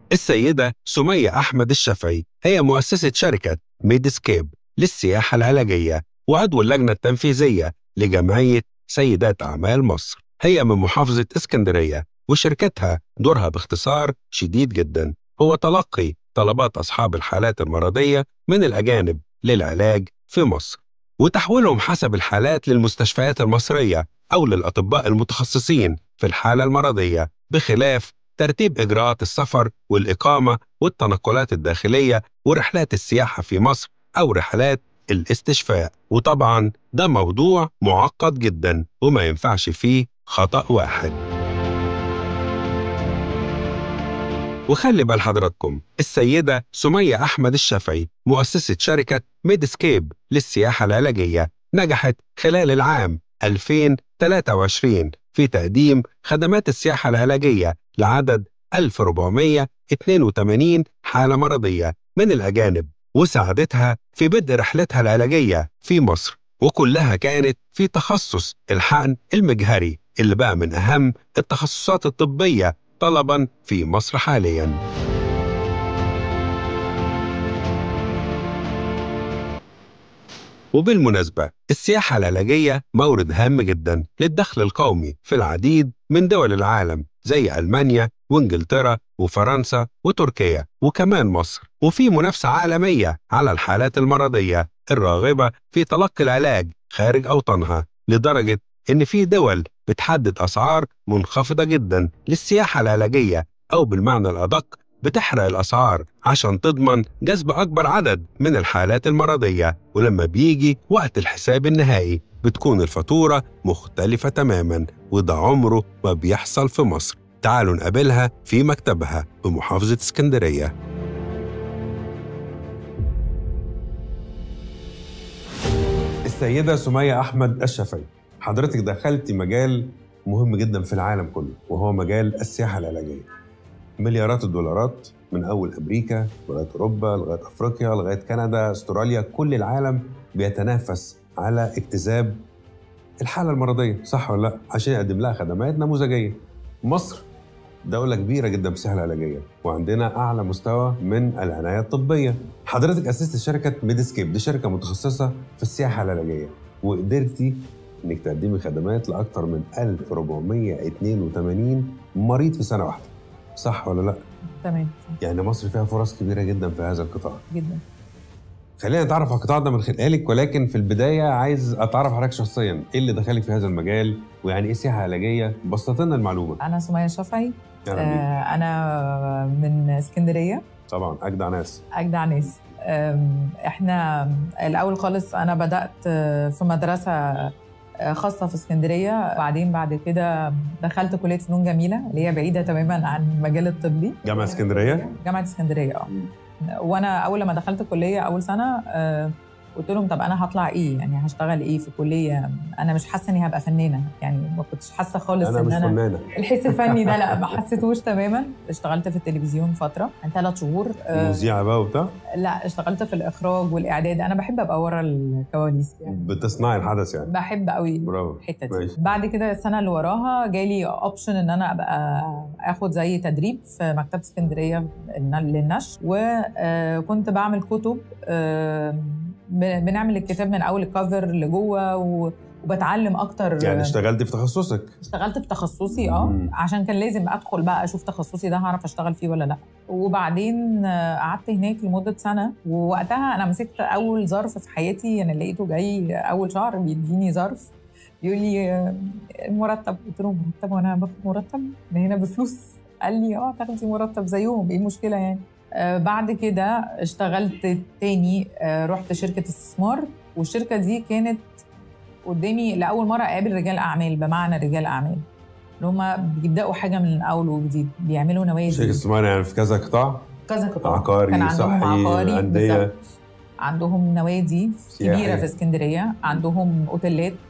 السيدة سمية أحمد الشافعي هي مؤسسة شركة ميدسكيب للسياحة العلاجية وعضو اللجنة التنفيذية لجمعية سيدات أعمال مصر هي من محافظة اسكندرية وشركتها دورها باختصار شديد جدا هو تلقي طلبات أصحاب الحالات المرضية من الأجانب للعلاج في مصر وتحويلهم حسب الحالات للمستشفيات المصرية أو للأطباء المتخصصين في الحالة المرضية بخلاف ترتيب إجراءات السفر والإقامة والتنقلات الداخلية ورحلات السياحة في مصر أو رحلات الاستشفاء وطبعا ده موضوع معقد جدا وما ينفعش فيه خطأ واحد وخلي بال حضراتكم السيدة سمية أحمد الشافعي مؤسسة شركة ميدسكيب للسياحة العلاجية نجحت خلال العام 2023 في تقديم خدمات السياحة العلاجية لعدد 1482 حالة مرضية من الأجانب وساعدتها في بدء رحلتها العلاجية في مصر وكلها كانت في تخصص الحقن المجهري اللي بقى من أهم التخصصات الطبية طلبا في مصر حاليا وبالمناسبة السياحة العلاجية مورد هام جدا للدخل القومي في العديد من دول العالم زي ألمانيا وإنجلترا وفرنسا وتركيا وكمان مصر وفي منافسة عالمية على الحالات المرضية الراغبة في تلقي العلاج خارج أوطانها لدرجة إن في دول بتحدد أسعار منخفضة جدا للسياحة العلاجية أو بالمعنى الأدق بتحرق الأسعار عشان تضمن جذب أكبر عدد من الحالات المرضية ولما بيجي وقت الحساب النهائي بتكون الفاتورة مختلفة تماما وده عمره ما بيحصل في مصر تعالوا نقابلها في مكتبها بمحافظة اسكندرية السيدة سمية أحمد الشافعي حضرتك دخلتي مجال مهم جدا في العالم كله وهو مجال السياحة العلاجية مليارات الدولارات من أول أمريكا لغاية أوروبا لغاية أفريقيا لغاية كندا أستراليا كل العالم بيتنافس على اجتذاب الحالة المرضية صح ولا لا عشان يقدم لها خدمات نموذجية مصر دولة كبيرة جدا في السياحة العلاجية وعندنا أعلى مستوى من العناية الطبية حضرتك أسست شركة ميدسكيب دي شركة متخصصة في السياحة العلاجية وقدرتي انك تقدمي خدمات لاكثر من 1482 مريض في سنه واحده صح ولا لا تمام يعني مصر فيها فرص كبيره جدا في هذا القطاع جدا خلينا نتعرف على القطاع ده من خلالك ولكن في البدايه عايز اتعرف عليك شخصيا ايه اللي دخلك في هذا المجال ويعني ايه سياحه علاجيه بسط لنا المعلومه انا سمية شافعي أهلاً بيك. آه انا من اسكندريه طبعا اجدع ناس اجدع ناس آم، احنا الاول خالص انا بدات آه، في مدرسه آه، خاصه في اسكندريه وبعدين بعد كده دخلت كليه فنون جميله اللي هي بعيده تماما عن المجال الطبي جامعه اسكندريه جامعه اسكندريه اه وانا اول لما دخلت الكليه اول سنه آه، قلت لهم طب انا هطلع ايه يعني هشتغل ايه في الكليه انا مش حاسه اني هبقى فنانه يعني ما كنتش حاسه خالص انا ان مش انا فنانه الحس الفني ده لا ما حسيتهوش تماما اشتغلت في التلفزيون فتره كان ثلاث شهور آه، مذيعه بقى وبتاع لا اشتغلت في الاخراج والاعداد انا بحب ابقى ورا الكواليس يعني بتصنعي الحدث يعني بحب قوي برافو الحته دي ماشي. بعد كده السنه اللي وراها جالي اوبشن ان انا ابقى اخد زي تدريب في مكتبه اسكندريه للنشر وكنت بعمل كتب آه، ب- بنعمل الكتاب من اول الكفر لجوه و- وبتعلم اكتر يعني اشتغلتي في تخصصك اشتغلت في تخصصي اه مم. عشان كان لازم ادخل بقى اشوف تخصصي ده هعرف اشتغل فيه ولا لا وبعدين آه، قعدت هناك لمده سنه ووقتها انا مسكت اول ظرف في حياتي انا لقيته جاي اول شهر بيديني ظرف بيقول لي آه، مرتب قلت له مرتب وانا باخد مرتب ده هنا بفلوس قال لي اه تاخدي مرتب زيهم ايه المشكله يعني آه بعد كده اشتغلت تاني آه رحت شركه استثمار والشركه دي كانت قدامي لاول مره اقابل رجال اعمال بمعنى رجال اعمال اللي هم بيبداوا حاجه من اول وجديد بيعملوا نوادي شركه استثمار يعني في كذا قطاع كذا قطاع عقاري، كان عندهم صحي، عقاري أندية. بالظبط. عندهم نوادي سياحية. كبيره في اسكندريه عندهم اوتيلات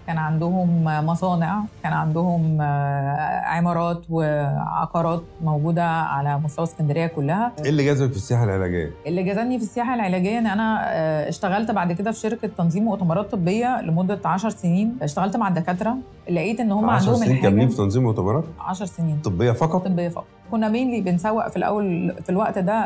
كان عندهم مصانع كان عندهم آه، عمارات وعقارات موجوده على مستوى اسكندريه كلها ايه اللي جذبك في السياحه العلاجيه؟ اللي جذبني في السياحه العلاجيه ان انا آه، اشتغلت بعد كده في شركه تنظيم مؤتمرات طبيه لمده 10 سنين اشتغلت مع الدكاتره لقيت ان هم 10 عندهم سنين كاملين الحاجه في تنظيم مؤتمرات 10 سنين طبيه فقط طبيه فقط كنا مينلي بنسوق في الاول في الوقت ده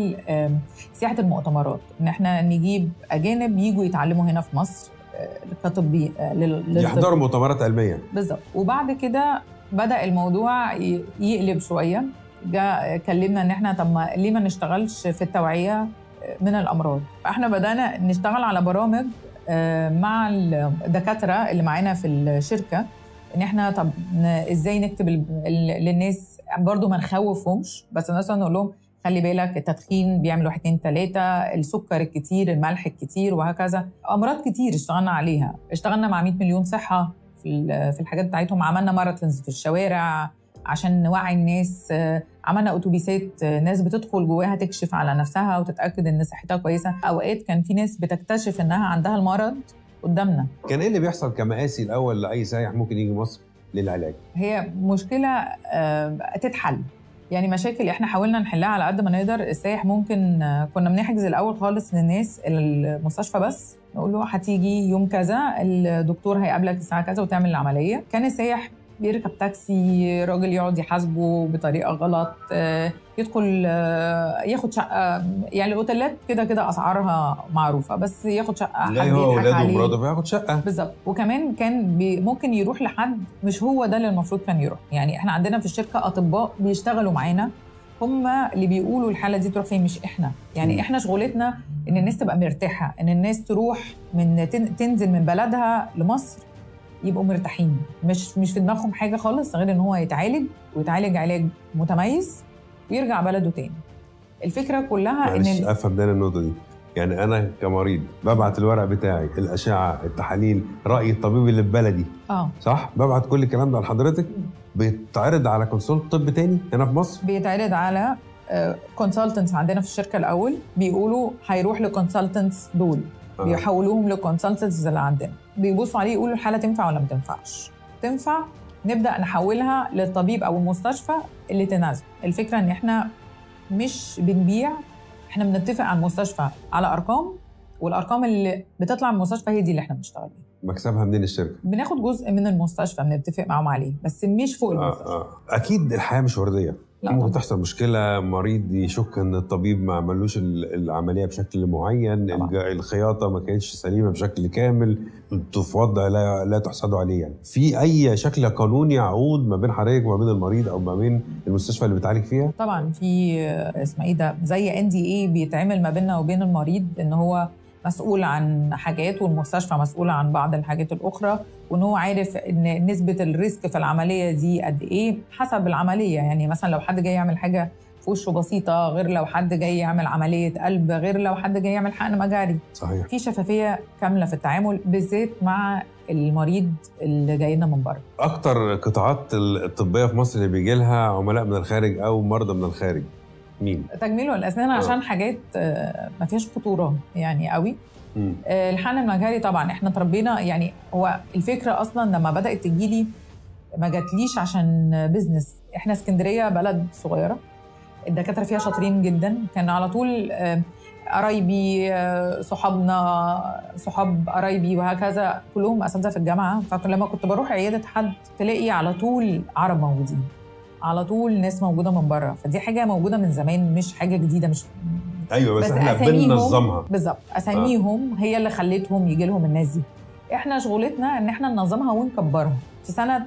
لسياحه المؤتمرات ان احنا نجيب اجانب يجوا يتعلموا هنا في مصر آه، كطبي آه، لل- للطب. يحضروا مؤتمرات علميه بالظبط وبعد كده بدا الموضوع ي- يقلب شويه جاء كلمنا ان احنا طب ما ليه ما نشتغلش في التوعيه من الامراض فاحنا بدانا نشتغل على برامج آه، مع الدكاتره اللي معانا في الشركه ان احنا طب ن- ازاي نكتب ال- ال- للناس برضو ما نخوفهمش بس مثلا نقول لهم خلي بالك التدخين بيعمل واحد اتنين تلاته السكر الكتير الملح الكتير وهكذا امراض كتير اشتغلنا عليها اشتغلنا مع 100 مليون صحه في ال- في الحاجات بتاعتهم عملنا ماراثونز في الشوارع عشان نوعي الناس آه، عملنا اتوبيسات آه، ناس بتدخل جواها تكشف على نفسها وتتاكد ان صحتها كويسه اوقات كان في ناس بتكتشف انها عندها المرض قدامنا كان ايه اللي بيحصل كمقاسي الاول لاي سائح ممكن يجي مصر للعلاج؟ هي مشكله آه، تتحل يعني مشاكل احنا حاولنا نحلها على قد ما نقدر السائح ممكن آه، كنا بنحجز الاول خالص للناس المستشفى بس نقول له هتيجي يوم كذا الدكتور هيقابلك الساعه كذا وتعمل العمليه كان السائح بيركب تاكسي راجل يقعد يحاسبه بطريقه غلط آه، يدخل آه، ياخد شقه يعني الاوتيلات كده كده اسعارها معروفه بس ياخد شقه لا حد هو يضحك اولاده عليه. ومراته فياخد شقه بالظبط وكمان كان بي ممكن يروح لحد مش هو ده اللي المفروض كان يروح يعني احنا عندنا في الشركه اطباء بيشتغلوا معانا هم اللي بيقولوا الحاله دي تروح فين مش احنا يعني مم. احنا شغلتنا ان الناس تبقى مرتاحه ان الناس تروح من تن- تنزل من بلدها لمصر يبقوا مرتاحين مش مش في دماغهم حاجه خالص غير ان هو يتعالج ويتعالج علاج متميز ويرجع بلده تاني الفكره كلها ان معلش ال- افهم ده النقطه دي يعني انا كمريض ببعت الورق بتاعي الاشعه التحاليل راي الطبيب اللي في بلدي اه صح ببعت كل الكلام ده لحضرتك بيتعرض على كونسلت طب تاني هنا في مصر بيتعرض على كونسلتنتس عندنا في الشركه الاول بيقولوا هيروح لكونسلتنتس دول آه. بيحولوهم للكونسلتنتس اللي عندنا بيبصوا عليه يقولوا الحاله تنفع ولا ما تنفعش تنفع نبدا نحولها للطبيب او المستشفى اللي تناسبه الفكره ان احنا مش بنبيع احنا بنتفق على المستشفى على ارقام والارقام اللي بتطلع من المستشفى هي دي اللي احنا بنشتغل بيها مكسبها منين الشركه بناخد جزء من المستشفى بنتفق معاهم عليه بس مش فوق آه المستشفى آه. اكيد الحياه مش ورديه لا ممكن طبعاً. تحصل مشكله مريض يشك ان الطبيب ما عملوش ال- العمليه بشكل معين طبعاً. الج- الخياطه ما كانتش سليمه بشكل كامل انتوا في وضع لا, لا تحسدوا عليه يعني في اي شكل قانوني عقود ما بين حضرتك وما بين المريض او ما بين المستشفى اللي بتعالج فيها طبعا في آه، اسمه ايه ده زي ان دي اي بيتعمل ما بيننا وبين المريض ان هو مسؤول عن حاجات والمستشفى مسؤوله عن بعض الحاجات الاخرى وان هو عارف ان نسبه الريسك في العمليه دي قد ايه حسب العمليه يعني مثلا لو حد جاي يعمل حاجه في وشه بسيطه غير لو حد جاي يعمل عمليه قلب غير لو حد جاي يعمل حقن مجاري صحيح في شفافيه كامله في التعامل بالذات مع المريض اللي جاي لنا من بره اكتر قطاعات الطبيه في مصر اللي بيجي لها عملاء من الخارج او مرضى من الخارج مين تجميل والاسنان آه. عشان حاجات آه، ما فيهاش خطوره يعني قوي مم. آه، الحقن المجهري طبعا احنا تربينا يعني هو الفكره اصلا لما بدات تجيلي ما جاتليش عشان بزنس احنا اسكندريه بلد صغيره الدكاتره فيها شاطرين جدا كان على طول آه، قرايبي آه، صحابنا صحاب قرايبي وهكذا كلهم اساتذه في الجامعه فلما كنت بروح عياده حد تلاقي على طول عرب موجودين على طول ناس موجوده من بره فدي حاجه موجوده من زمان مش حاجه جديده مش ايوه بس, بس احنا أساميهم- بننظمها بالظبط اساميهم هي اللي خلتهم يجي لهم الناس دي احنا شغلتنا ان احنا ننظمها ونكبرها في سنه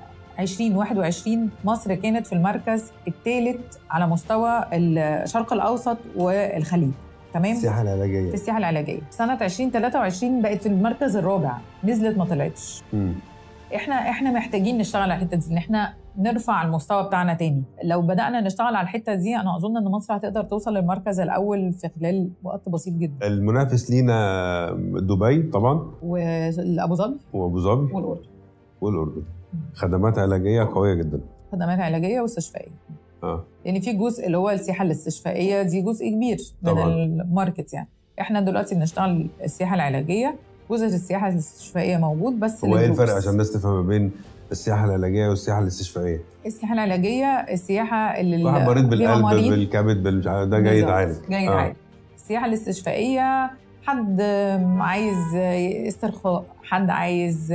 2021 مصر كانت في المركز الثالث على مستوى الشرق الاوسط والخليج تمام السياحه في العلاجيه السياحه العلاجيه سنه 2023 بقت في المركز الرابع نزلت ما طلعتش مم. احنا احنا محتاجين نشتغل على الحته دي ان احنا نرفع المستوى بتاعنا تاني لو بدانا نشتغل على الحته دي انا اظن ان مصر هتقدر توصل للمركز الاول في خلال وقت بسيط جدا المنافس لينا دبي طبعا وابو ظبي وابو ظبي والاردن والاردن خدمات علاجيه قويه جدا خدمات علاجيه واستشفائيه اه يعني في جزء اللي هو السياحه الاستشفائيه دي جزء كبير من طبعاً. الماركت يعني احنا دلوقتي بنشتغل السياحه العلاجيه جزء السياحه الاستشفائيه موجود بس هو ايه للجروبس. الفرق عشان الناس تفهم ما بين السياحه العلاجيه والسياحه الاستشفائيه السياحه العلاجيه السياحه اللي واحد مريض بيبقى بالقلب مريض بالكبد بالمش عارف ده جاي بالظبط. يتعالج جاي آه. يتعالج السياحه الاستشفائيه حد عايز استرخاء حد عايز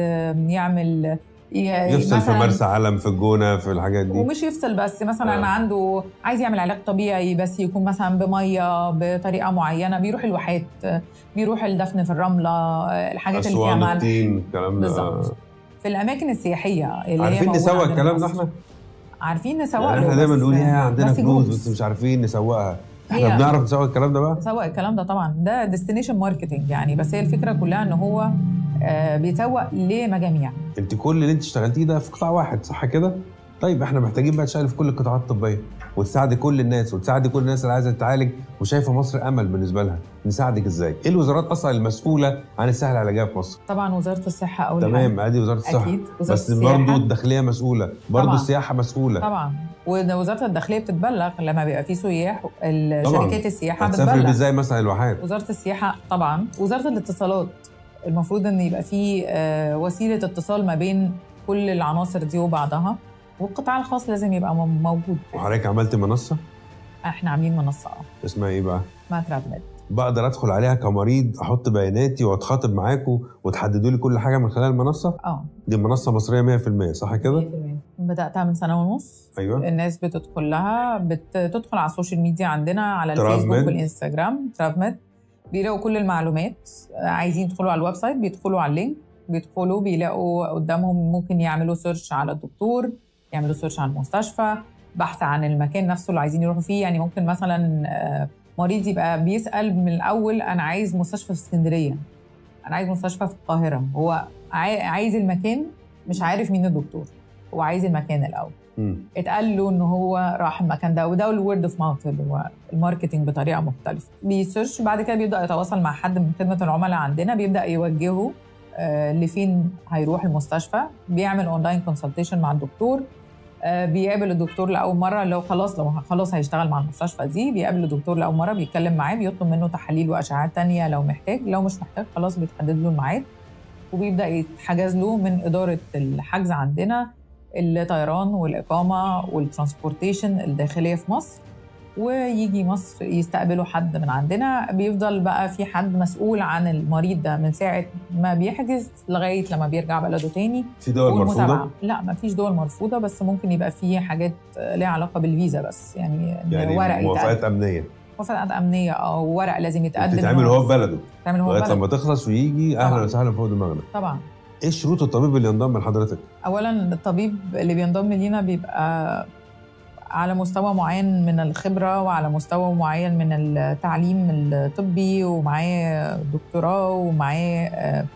يعمل ي- يفصل في مثلاً- مرسى علم في الجونه في الحاجات دي ومش يفصل بس مثلا آه. آه. عنده عايز يعمل علاج طبيعي بس يكون مثلا بميه بطريقه معينه بيروح الواحات بيروح الدفن في الرمله الحاجات اللي فيها اسوان ملح الطين الكلام ده بالظبط. في الاماكن السياحيه اللي هي عارفين موجودة نسوق عندنا الكلام في ده مصر. احنا عارفين نسوق يعني له احنا دايما بس- نقول يا عندنا بس فلوس جروبس. بس مش عارفين نسوقها احنا هي- بنعرف نسوق الكلام ده بقى سوق الكلام ده طبعا ده ديستنيشن ماركتنج يعني بس هي الفكره كلها ان هو آه، بيسوق لمجاميع انت كل اللي انت اشتغلتيه ده في قطاع واحد صح كده طيب احنا محتاجين بقى تشتغلي في كل القطاعات الطبيه وتساعدي كل الناس وتساعدي كل الناس اللي عايزه تتعالج وشايفه مصر امل بالنسبه لها نساعدك ازاي ايه الوزارات اصلا المسؤوله عن الساحه العلاجيه في مصر طبعا وزاره الصحه اول تمام ادي وزاره الصحه اكيد وزاره بس السياحه برضه الداخليه مسؤوله برضه طبعاً. السياحه مسؤوله طبعا ووزاره الداخليه بتتبلغ لما بيبقى في سياح طبعاً. الشركات السياحه هتسافري بتبلغ ازاي مثلا الواحات وزاره السياحه طبعا وزاره الاتصالات المفروض ان يبقى في آه، وسيله اتصال ما بين كل العناصر دي وبعضها والقطاع الخاص لازم يبقى م- موجود وحضرتك عملت منصه احنا عاملين منصه اه اسمها ايه بقى اسمها ترافلت بقدر ادخل عليها كمريض احط بياناتي واتخاطب معاكم وتحددوا لي كل حاجه من خلال المنصه اه دي منصه مصريه 100% صح كده بداتها من سنه ونص ايوه الناس بتدخل لها بتدخل على السوشيال ميديا عندنا على تراف الفيسبوك ميد. والانستجرام ترافميد بيلاقوا كل المعلومات آه، عايزين يدخلوا على الويب سايت بيدخلوا على اللينك بيدخلوا بيلاقوا قدامهم ممكن يعملوا سيرش على الدكتور يعملوا سيرش على المستشفى بحث عن المكان نفسه اللي عايزين يروحوا فيه يعني ممكن مثلا آه، مريض يبقى بيسأل من الأول أنا عايز مستشفى في اسكندرية أنا عايز مستشفى في القاهرة هو عاي- عايز المكان مش عارف مين الدكتور هو عايز المكان الأول مم. اتقال له ان هو راح المكان ده وده الورد اوف ماوث اللي هو الماركتنج بطريقه مختلفه بيسيرش بعد كده بيبدا يتواصل مع حد من خدمه العملاء عندنا بيبدا يوجهه آه، لفين هيروح المستشفى بيعمل اونلاين كونسلتيشن مع الدكتور آه، بيقابل الدكتور لاول مره لو خلاص لو خلاص هيشتغل مع المستشفى دي بيقابل الدكتور لاول مره بيتكلم معاه بيطلب منه تحاليل واشعاعات تانية لو محتاج لو مش محتاج خلاص بيتحدد له الميعاد وبيبدا يتحجز له من اداره الحجز عندنا الطيران والاقامه والترانسبورتيشن الداخليه في مصر ويجي مصر يستقبله حد من عندنا بيفضل بقى في حد مسؤول عن المريض ده من ساعه ما بيحجز لغايه لما بيرجع بلده تاني في دول والمتابعة. مرفوضه لا ما فيش دول مرفوضه بس ممكن يبقى في حاجات ليها علاقه بالفيزا بس يعني, يعني ورق موافقات يتقدم امنيه موافقات امنيه او ورق لازم يتقدم بتتعمل هو في بلده تعمل هو لغايه بلد. لما تخلص ويجي اهلا طبعاً. وسهلا فوق دماغنا طبعا ايه شروط الطبيب اللي ينضم لحضرتك اولا الطبيب اللي بينضم لينا بيبقى على مستوى معين من الخبره وعلى مستوى معين من التعليم الطبي ومعاه دكتوراه ومعاه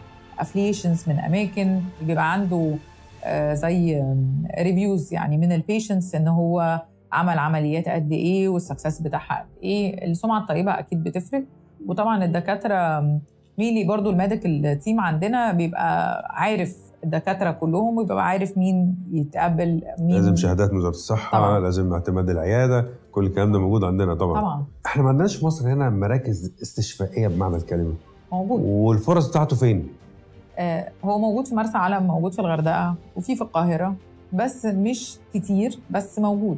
افليشنز من اماكن بيبقى عنده آه، زي ريفيوز يعني من البيشنتس ان هو عمل عمليات قد ايه والسكسس بتاعها قد ايه السمعه الطيبه اكيد بتفرق وطبعا الدكاتره ميلي برضو الميديكال تيم عندنا بيبقى عارف الدكاتره كلهم ويبقى عارف مين يتقبل مين لازم شهادات من وزاره الصحه طبعاً. لازم اعتماد العياده كل الكلام ده موجود عندنا طبعا, طبعا احنا ما عندناش في مصر هنا مراكز استشفائيه بمعنى الكلمه موجود والفرص بتاعته فين آه هو موجود في مرسى علم موجود في الغردقه وفي في القاهره بس مش كتير بس موجود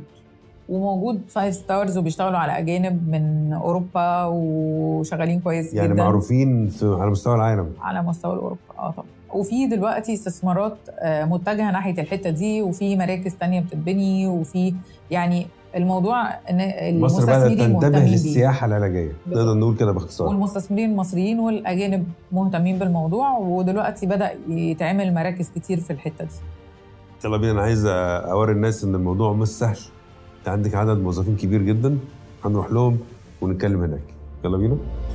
وموجود فايف ستارز وبيشتغلوا على اجانب من اوروبا وشغالين كويس يعني جدا معروفين في على مستوى العالم على مستوى الاوروبا اه طبعا وفي دلوقتي استثمارات آه، متجهه ناحيه الحته دي وفي مراكز تانية بتتبني وفي يعني الموضوع ان مصر بدات المستثمرين تنتبه مهتمين بيه للسياحه العلاجيه بالظبط. نقدر نقول كده باختصار والمستثمرين المصريين والاجانب مهتمين بالموضوع ودلوقتي بدا يتعمل مراكز كتير في الحته دي يلا بينا انا عايز اوري الناس ان الموضوع مش سهل انت عندك عدد موظفين كبير جدا هنروح لهم ونتكلم هناك يلا بينا